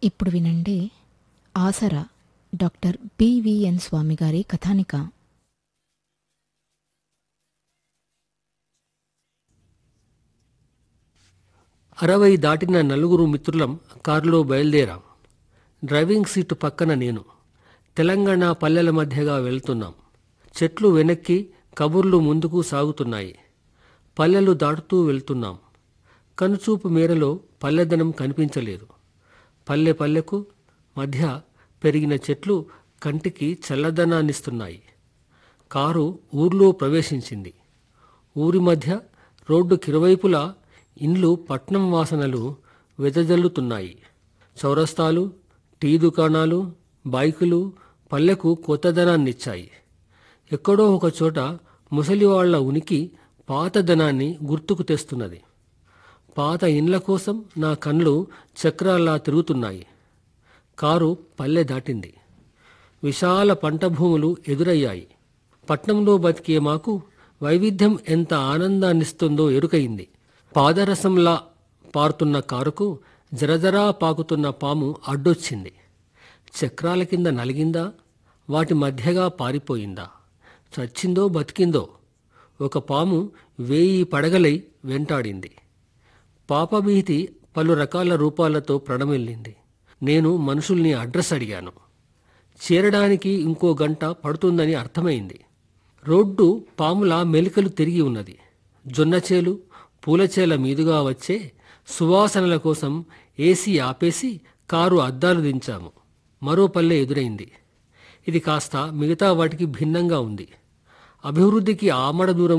ఇప్పుడు వినండి ఆసరా doctor BVN స్వామి గారి కథానిక అరవై దాటిన నలుగురు మిత్రులం కారులో బయలుదేరాం డ్రైవింగ్ సీటు పక్కన నేను తెలంగాణ పల్లెల మధ్యగా వెళ్తున్నాం చెట్లు వెనక్కి కబుర్లు ముందుకు సాగుతున్నాయి పల్లెలు దాటుతూ వెళ్తున్నాం కనుచూపు మేరలో పల్లెదనం కనిపించలేదు పల్లె పల్లెకు మధ్య పెరిగిన చెట్లు కంటికి చల్లదనాన్నిస్తున్నాయి కారు ఊర్లో ప్రవేశించింది ఊరి మధ్య రోడ్డు కిరువైపులా ఇండ్లు పట్నం వాసనలు వెదజల్లుతున్నాయి చౌరస్తాలు టీ దుకాణాలు బైకులు పల్లెకు కొత్తదనాన్నిచ్చాయి ఎక్కడో ఒక చోట ముసలివాళ్ల ఉనికి పాతదనాన్ని గుర్తుకు తెస్తున్నది పాత ఇండ్ల కోసం నా కళ్ళు చక్రాల్లా తిరుగుతున్నాయి కారు పల్లె దాటింది విశాల పంట భూములు ఎదురయ్యాయి పట్నంలో బతికే మాకు వైవిధ్యం ఎంత ఆనందాన్నిస్తుందో ఎరుకయింది పాదరసంలా పారుతున్న కారుకు జరజరా పాకుతున్న పాము అడ్డొచ్చింది చక్రాల కింద నలిగిందా వాటి మధ్యగా పారిపోయిందా చచ్చిందో బతికిందో ఒక పాము వేయి పడగలై వెంటాడింది పాపభీతి పలు రకాల రూపాలతో ప్రణమిల్లింది నేను మనుషుల్ని అడ్రస్ అడిగాను చేరడానికి ఇంకో గంట పడుతుందని అర్థమైంది రోడ్డు పాముల మెలికలు తిరిగి ఉన్నది జొన్నచేలు పూలచేల మీదుగా వచ్చే సువాసనల కోసం ఏసీ ఆపేసి కారు అద్దాలు దించాము మరో పల్లె ఎదురైంది ఇది కాస్త మిగతా వాటికి భిన్నంగా ఉంది అభివృద్ధికి ఆమడ దూరం